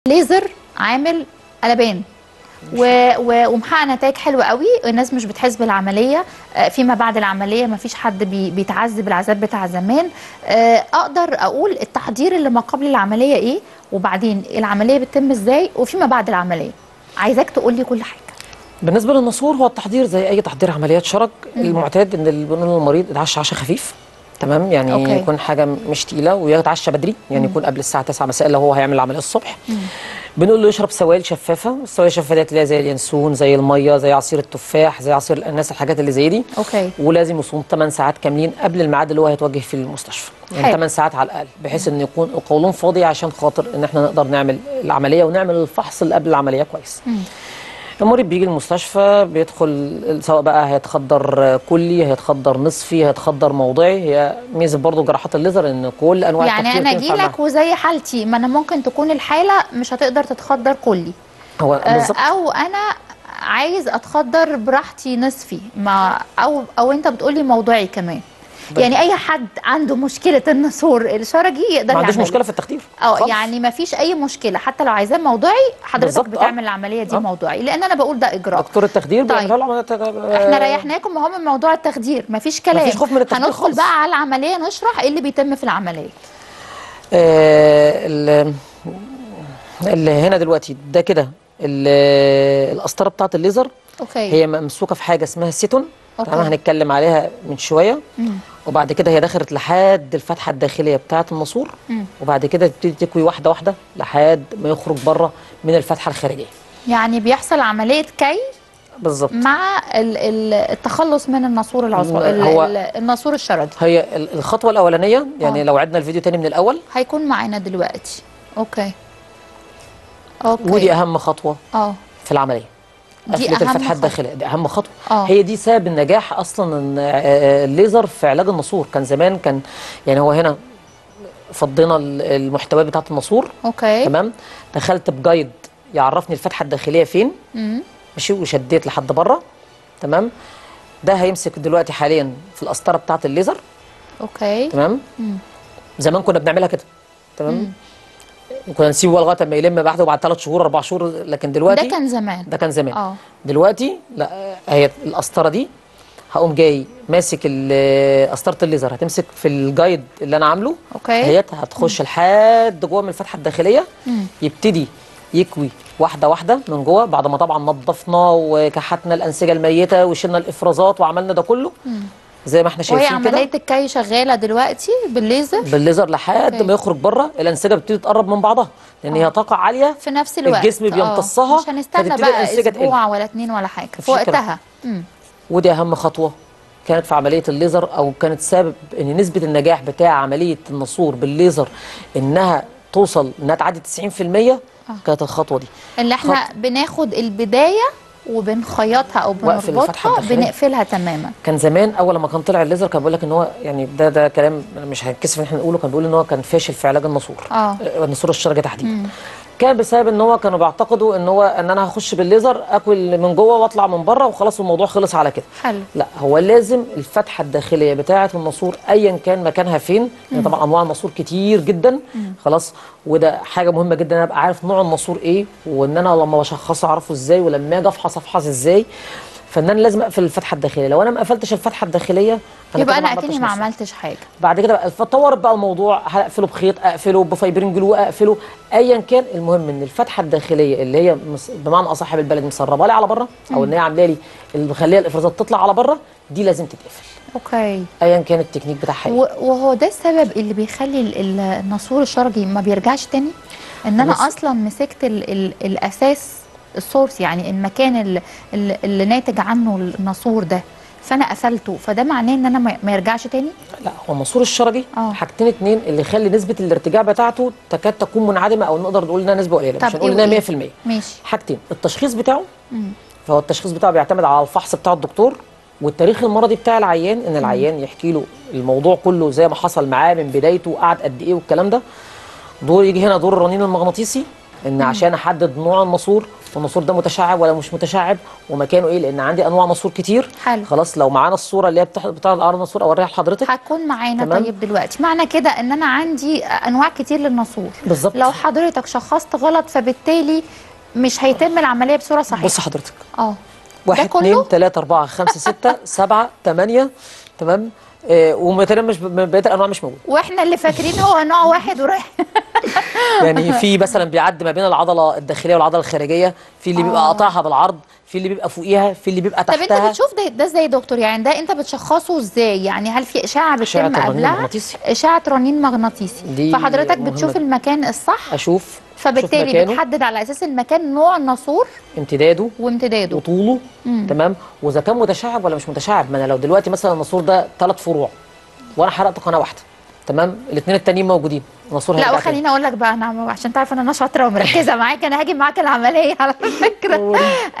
ليزر عامل قلبان و- و- ومحقق نتائج حلوه قوي الناس مش بتحس بالعمليه آه، فيما بعد العمليه ما فيش حد بي- بيتعذب العذاب بتاع زمان آه، اقدر اقول التحضير اللي ما قبل العمليه ايه وبعدين العمليه بتتم ازاي وفيما بعد العمليه عايزاك تقول لي كل حاجه بالنسبه للنسور هو التحضير زي اي تحضير عمليات شرج المعتاد ان اللي بنقول للمريض اتعشى عشاء خفيف تمام يعني أوكي. يكون حاجه مش تقيله ويتعشى بدري يعني يكون قبل الساعه 9 مساء لو هو هيعمل العمليه الصبح بنقول له يشرب سوائل شفافه السوائل الشفافه ديت اللي هي زي اليانسون زي الميه زي عصير التفاح زي عصير الاناناس الحاجات اللي زي دي اوكي ولازم يصوم 8 ساعات كاملين قبل الميعاد اللي هو هيتوجه فيه المستشفى يعني حلو. 8 ساعات على الاقل بحيث ان يكون القولون فاضي عشان خاطر ان احنا نقدر نعمل العمليه ونعمل الفحص اللي قبل العمليه كويس المريض بيجي المستشفى بيدخل سواء بقى هيتخدر كلي هيتخدر نصفي هيتخدر موضعي هي ميزه برضه جراحات الليزر ان كل انواع يعني التخدير انا تنفع اجي لك معاها. وزي حالتي ما انا ممكن تكون الحاله مش هتقدر تتخدر كلي هو آه، بالظبط او انا عايز اتخدر براحتي نصفي ما او او انت بتقولي موضوعي كمان يعني اي حد عنده مشكله النسور الشرجي يقدر ما عندوش يعملها. مشكله في التخدير اه خالص. يعني ما فيش اي مشكله حتى لو عايزاه موضوعي حضرتك بالظبط، آه. بتعمل العمليه دي آه. موضوعي لان انا بقول ده اجراء دكتور التخدير طيب. بيعمل له عمليات احنا ريحناكم اهو من موضوع التخدير مفيش كلام مفيش خوف من التخدير هندخل خالص. بقى على العمليه نشرح ايه اللي بيتم في العمليه آه، ال- اللي هنا دلوقتي ده كده ال- القسطره بتاعت الليزر اوكي هي ممسوكه في حاجه اسمها السيتون أوكي. تمام هنتكلم عليها من شويه مم. وبعد كده هي دخلت لحد الفتحه الداخليه بتاعه الناسور مم. وبعد كده تبتدي تكوي واحده واحده لحد ما يخرج بره من الفتحه الخارجيه يعني بيحصل عمليه كي بالظبط مع ال- ال- التخلص من الناسور العصبي ال- هو- ال- الناسور الشرجي هي ال- الخطوه الاولانيه يعني آه. لو عدنا الفيديو تاني من الاول هيكون معانا دلوقتي اوكي اوكي ودي اهم خطوه اه في العمليه دي قفله أهم الفتحه خطوة. الداخليه دي اهم خطوه آه. هي دي سبب النجاح اصلا ان آه، الليزر في علاج الناسور كان زمان كان يعني هو هنا فضينا ال- المحتوى بتاعه الناسور اوكي تمام دخلت بجايد يعرفني الفتحه الداخليه فين مم. ماشي وشديت لحد بره تمام ده هيمسك دلوقتي حاليا في القسطره بتاعه الليزر اوكي تمام مم. زمان كنا بنعملها كده تمام كنا نسيبه لغايه ما يلم بعده بعد ثلاث شهور اربع شهور لكن دلوقتي ده كان زمان ده كان زمان اه دلوقتي لا هي القسطره دي هقوم جاي ماسك ال- قسطره الليزر هتمسك في الجايد اللي انا عامله اوكي هي هتخش لحد جوه من الفتحه الداخليه مم. يبتدي يكوي واحده واحده من جوه بعد ما طبعا نظفنا وكحتنا الانسجه الميته وشلنا الافرازات وعملنا ده كله زي ما احنا وهي شايفين كده عمليه الكي شغاله دلوقتي بالليزر بالليزر لحد أوكي. ما يخرج بره الانسجه بتبتدي تقرب من بعضها لان هي طاقه عاليه في نفس الوقت الجسم بيمتصها، آه. مش هنستنى فتبتدي بقى الأنسجة تقل. اسبوع ولا اتنين ولا حاجه مفيش في الكلام. وقتها مم. ودي اهم خطوه كانت في عمليه الليزر او كانت سبب ان نسبه النجاح بتاع عمليه الناسور بالليزر انها توصل انها تعدي 90% كانت الخطوه دي اللي احنا بناخد البدايه وبنخيطها او وقف الفتحة بنربطها الداخلية. بنقفلها تماما كان زمان اول ما كان طلع الليزر كان بيقول لك ان هو يعني ده ده كلام أنا مش هنكسف ان احنا نقوله كان بيقول ان هو كان فاشل في علاج الناسور اه الناسور الشرجي تحديدا كان بسبب ان هو كانوا بيعتقدوا ان هو ان انا هخش بالليزر اكل من جوه واطلع من بره وخلاص الموضوع خلص على كده حلو لا هو لازم الفتحه الداخليه بتاعه الناسور ايا كان مكانها فين لان طبعا انواع الناسور كتير جدا خلاص وده حاجه مهمه جدا انا ابقى عارف نوع الناسور ايه وان انا لما بشخصه اعرفه ازاي ولما اجي افحص افحص ازاي فان انا لازم اقفل الفتحه الداخليه لو انا ما قفلتش الفتحه الداخليه يبقى كده انا عملتش اكني ما ناسور. عملتش حاجه بعد كده بقى فطورت بقى الموضوع هقفله بخيط اقفله بفايبرين جلو اقفله ايا كان المهم ان الفتحه الداخليه اللي هي مس- بمعنى اصح بالبلد مسربه لي على بره او ان هي عامله لي اللي مخليه الافرازات تطلع على بره دي لازم تتقفل اوكي ايا كان التكنيك بتاعها ايه و- وهو ده السبب اللي بيخلي ال- ال- الناسور الشرجي ما بيرجعش تاني ان انا بص- اصلا مسكت ال ال الاساس السورس يعني المكان اللي, اللي ناتج عنه الناسور ده فانا قفلته فده معناه ان انا ما ما يرجعش تاني لا هو الماسور الشرجي آه. حاجتين اتنين اللي يخلي نسبه الارتجاع بتاعته تكاد تكون منعدمه او نقدر نقول انها نسبه قليله طب مش هنقول إيه انها وإيه؟ 100% ماشي حاجتين التشخيص بتاعه مم. فهو التشخيص بتاعه بيعتمد على الفحص بتاع الدكتور والتاريخ المرضي بتاع العيان ان العيان يحكي له الموضوع كله زي ما حصل معاه من بدايته قعد قد ايه والكلام ده دور يجي هنا دور الرنين المغناطيسي ان عشان احدد نوع الناسور والناسور ده متشعب ولا مش متشعب ومكانه ايه لان عندي انواع ناسور كتير حلو. خلاص لو معانا الصوره اللي هي بتاع بتاع القرن الناسور اوريها لحضرتك هتكون معانا تمام. طيب دلوقتي معنى كده ان انا عندي انواع كتير للناسور بالظبط. لو حضرتك شخصت غلط فبالتالي مش هيتم العمليه بصوره صحيحه بص حضرتك اه واحد كله؟ اتنين تلاته اربعه خمسه سته سبعه تمانيه تمام آه ومثلا مش ب- بقيه الانواع مش موجود واحنا اللي فاكرين هو نوع واحد ورايح يعني في مثلا بيعدي ما بين العضله الداخليه والعضله الخارجيه في اللي بيبقى آه. قاطعها بالعرض في اللي بيبقى فوقيها في اللي بيبقى طب انت تحتها بتشوف ده ده ازاي يا دكتور يعني ده انت بتشخصه ازاي يعني هل في اشعه أشعة بتتم الرنين قبلها المغناطيسي. اشعه رنين مغناطيسي دي فحضرتك مهمة بتشوف جدا. المكان الصح اشوف أشوف فبالتالي مكانه، بتحدد على اساس المكان نوع الناسور امتداده وامتداده وطوله تمام واذا كان متشعب ولا مش متشعب ما انا لو دلوقتي مثلا الناسور ده ثلاث فروع وانا حرقت قناه واحده تمام الاثنين التانيين موجودين الناسور لا هيرجع تاني. وخليني اقول لك بقى انا عشان تعرف ان انا شاطره ومركزه معاك انا هاجي معاك العمليه على فكره